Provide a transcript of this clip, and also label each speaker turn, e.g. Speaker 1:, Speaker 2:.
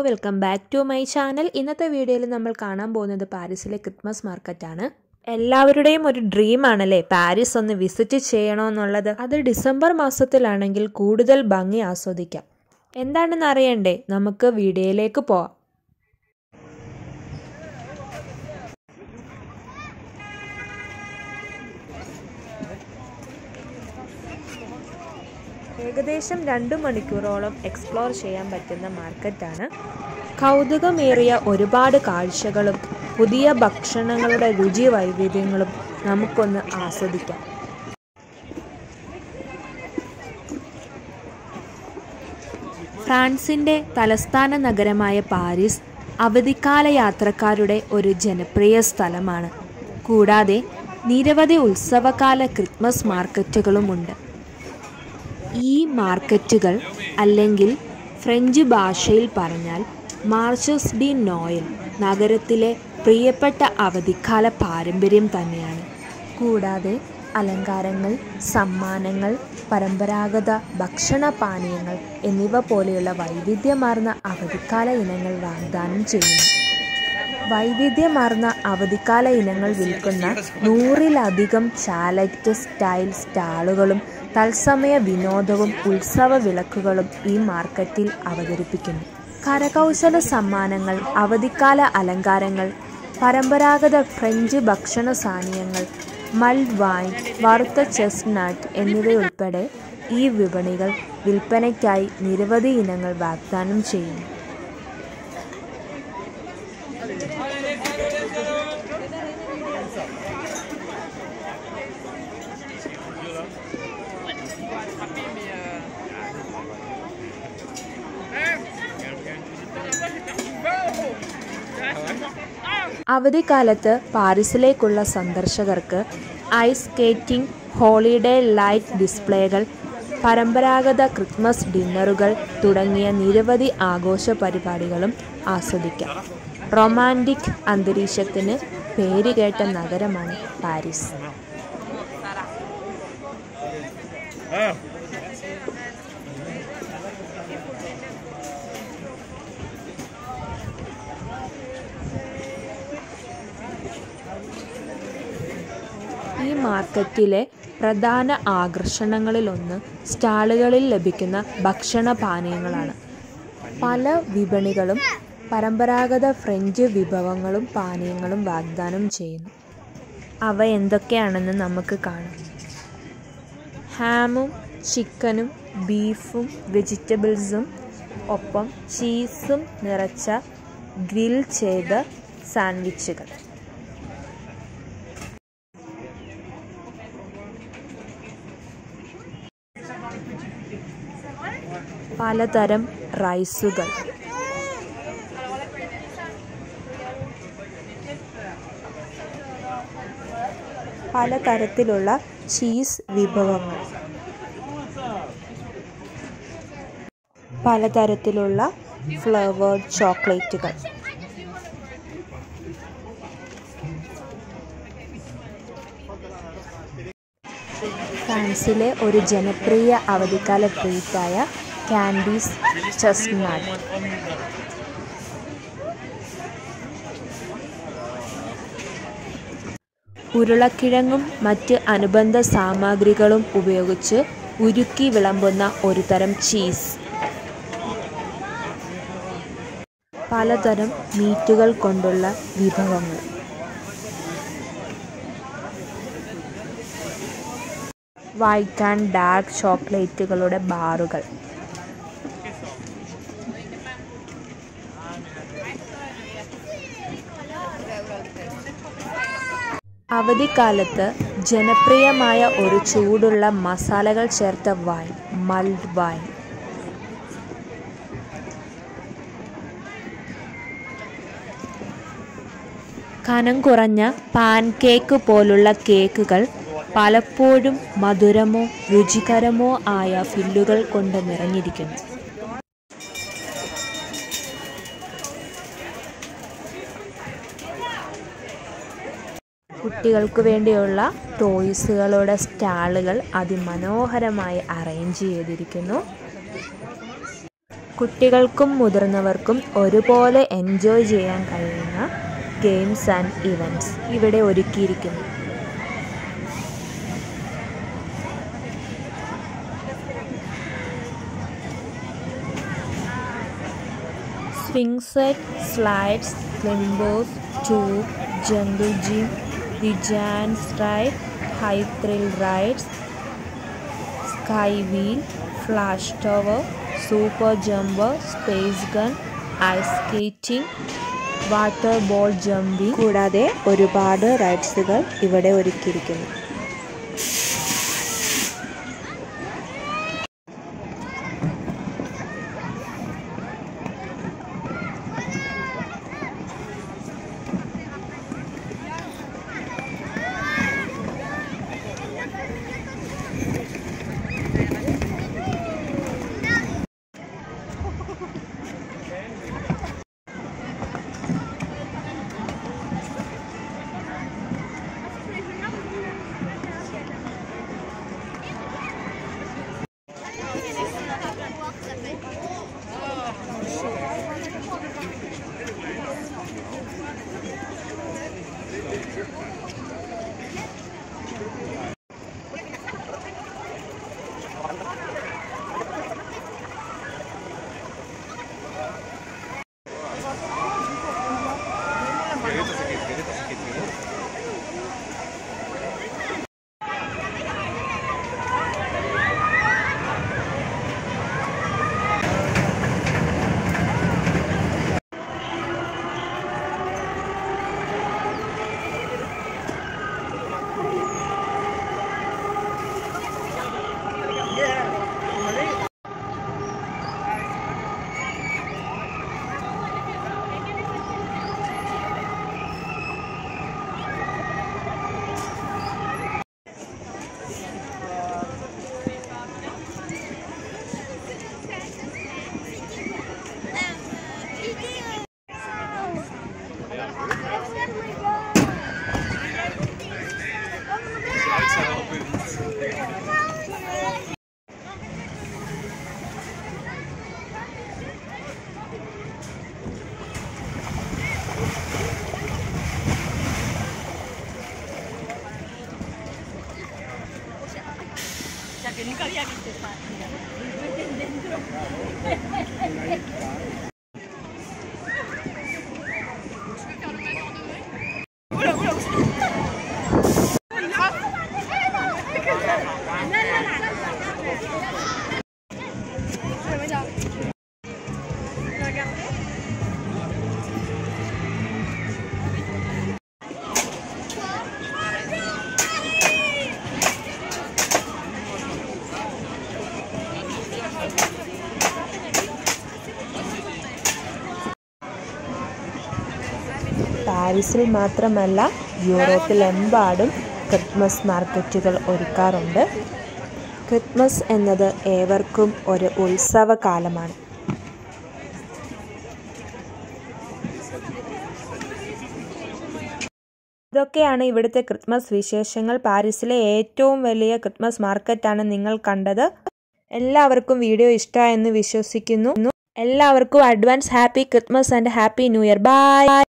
Speaker 1: welcome back to my channel ഇന്നത്തെ വീഡിയോയിൽ നമ്മൾ കാണാൻ പോകുന്നത് പാരീസിലെ ക്രിസ്മസ് മാർക്കറ്റാണ് എല്ലാവരുടെയും ഒരു ഡ്രീം ആണല്ലേ പാരീസ് ഒന്ന് വിസിറ്റ് ചെയ്യണമെന്നുള്ളത് അത് ഡിസംബർ മാസത്തിലാണെങ്കിൽ കൂടുതൽ ഭംഗി ആസ്വദിക്കാം എന്താണെന്ന് അറിയണ്ടേ നമുക്ക് വീഡിയോയിലേക്ക് പോവാം ഏകദേശം രണ്ട് മണിക്കൂറോളം എക്സ്പ്ലോർ ചെയ്യാൻ പറ്റുന്ന മാർക്കറ്റാണ് കൗതുകമേറിയ ഒരുപാട് കാഴ്ചകളും പുതിയ ഭക്ഷണങ്ങളുടെ രുചി വൈവിധ്യങ്ങളും നമുക്കൊന്ന് ആസ്വദിക്കാം ഫ്രാൻസിൻ്റെ തലസ്ഥാന നഗരമായ പാരീസ് അവധിക്കാല യാത്രക്കാരുടെ ഒരു ജനപ്രിയ സ്ഥലമാണ് കൂടാതെ നിരവധി ഉത്സവകാല ക്രിസ്മസ് മാർക്കറ്റുകളുമുണ്ട് ഈ മാർക്കറ്റുകൾ അല്ലെങ്കിൽ ഫ്രഞ്ച് ഭാഷയിൽ പറഞ്ഞാൽ മാർച്ചസ് ഡി നോയൽ നഗരത്തിലെ പ്രിയപ്പെട്ട അവധിക്കാല പാരമ്പര്യം തന്നെയാണ് കൂടാതെ അലങ്കാരങ്ങൾ സമ്മാനങ്ങൾ പരമ്പരാഗത ഭക്ഷണപാനീയങ്ങൾ എന്നിവ പോലെയുള്ള വൈവിധ്യമാർന്ന അവധിക്കാല ഇനങ്ങൾ വാഗ്ദാനം ചെയ്യുന്നു വൈവിധ്യമാർന്ന അവധിക്കാല ഇനങ്ങൾ വിൽക്കുന്ന നൂറിലധികം ചാലറ്റ് സ്റ്റൈൽ സ്റ്റാളുകളും തത്സമയ വിനോദവും ഉത്സവ വിളക്കുകളും ഈ മാർക്കറ്റിൽ അവതരിപ്പിക്കുന്നു കരകൗശല സമ്മാനങ്ങൾ അവധിക്കാല അലങ്കാരങ്ങൾ പരമ്പരാഗത ഫ്രഞ്ച് ഭക്ഷണ സാധനങ്ങൾ മൾഡ് വൈൻ വറുത്ത ചെസ്നട്ട് എന്നിവയുൾപ്പെടെ ഈ വിപണികൾ വിൽപ്പനയ്ക്കായി നിരവധി ഇനങ്ങൾ വാഗ്ദാനം ചെയ്യുന്നു അവധിക്കാലത്ത് പാരീസിലേക്കുള്ള സന്ദർശകർക്ക് ഐസ് സ്കേറ്റിംഗ് ഹോളിഡേ ലൈറ്റ് ഡിസ്പ്ലേകൾ പരമ്പരാഗത ക്രിസ്മസ് ഡിന്നറുകൾ തുടങ്ങിയ നിരവധി ആഘോഷ പരിപാടികളും ആസ്വദിക്കാം റൊമാൻറ്റിക് അന്തരീക്ഷത്തിന് പേരുകേട്ട നഗരമാണ് പാരീസ് ഈ മാർക്കറ്റിലെ പ്രധാന ആകർഷണങ്ങളിലൊന്ന് സ്റ്റാളുകളിൽ ലഭിക്കുന്ന ഭക്ഷണപാനീയങ്ങളാണ് പല വിപണികളും പരമ്പരാഗത ഫ്രഞ്ച് വിഭവങ്ങളും പാനീയങ്ങളും വാഗ്ദാനം ചെയ്യുന്നു അവ എന്തൊക്കെയാണെന്ന് നമുക്ക് കാണാം ഹാമും ചിക്കനും ബീഫും വെജിറ്റബിൾസും ഒപ്പം ചീസും നിറച്ച ഗ്രിൽ ചെയ്ത സാൻഡ്വിച്ചുകൾ പലതരം റൈസുകൾ പലതരത്തിലുള്ള ചീസ് വിഭവങ്ങൾ പലതരത്തിലുള്ള ഫ്ലേവേർഡ് ചോക്ലേറ്റുകൾ ഫ്രാൻസിലെ ഒരു ജനപ്രിയ അവധിക്കാല ട്രീറ്റായ കാൻഡീസ് ചെസ്നട്ട് ഉരുളക്കിഴങ്ങും മറ്റ് അനുബന്ധ സാമഗ്രികളും ഉപയോഗിച്ച് ഉരുക്കി വിളമ്പുന്ന ഒരു തരം ചീസ് പലതരം മീറ്റുകൾ കൊണ്ടുള്ള വിഭവങ്ങൾ വൈറ്റ് ആൻഡ് ഡാർക്ക് ചോക്ലേറ്റുകളുടെ ബാറുകൾ അവധിക്കാലത്ത് ജനപ്രിയമായ ഒരു ചൂടുള്ള മസാലകൾ ചേർത്ത വൈൻ മൾഡ് വൈൻ കനം കുറഞ്ഞ പാൻ കേക്ക് പോലുള്ള കേക്കുകൾ പലപ്പോഴും മധുരമോ രുചികരമോ ആയ ഫില്ലുകൾ കൊണ്ട് നിറഞ്ഞിരിക്കുന്നു കുട്ടികൾക്ക് വേണ്ടിയുള്ള ടോയ്സുകളുടെ സ്റ്റാളുകൾ അതിമനോഹരമായി അറേഞ്ച് ചെയ്തിരിക്കുന്നു കുട്ടികൾക്കും മുതിർന്നവർക്കും ഒരുപോലെ എൻജോയ് ചെയ്യാൻ കഴിയുന്ന ഗെയിംസ് ആൻഡ് ഇവൻറ്റ്സ് ഇവിടെ ഒരുക്കിയിരിക്കുന്നു swing set, slides, climbers, tube, jungle gym, the giants ride, high thrill rides, sky wheel, flash tower, super jumper, space gun, ice skating, water ball jumping കൂടാതെ ഒരുപാട് റൈഡ്സുകൾ ഇവിടെ ഒരുക്കിയിരിക്കുന്നു പാരീസിൽ മാത്രമല്ല യൂറോപ്പിലെമ്പാടും ക്രിസ്മസ് മാർക്കറ്റുകൾ ഒരുക്കാറുണ്ട് ക്രിസ്മസ് എന്നത് ഏവർക്കും ഒരു ഉത്സവകാലമാണ് ഇതൊക്കെയാണ് ഇവിടുത്തെ ക്രിസ്മസ് വിശേഷങ്ങൾ പാരീസിലെ ഏറ്റവും വലിയ ക്രിസ്മസ് മാർക്കറ്റാണ് നിങ്ങൾ കണ്ടത് എല്ലാവർക്കും വീഡിയോ ഇഷ്ടമായെന്ന് വിശ്വസിക്കുന്നു എല്ലാവർക്കും advance happy Christmas and happy new year by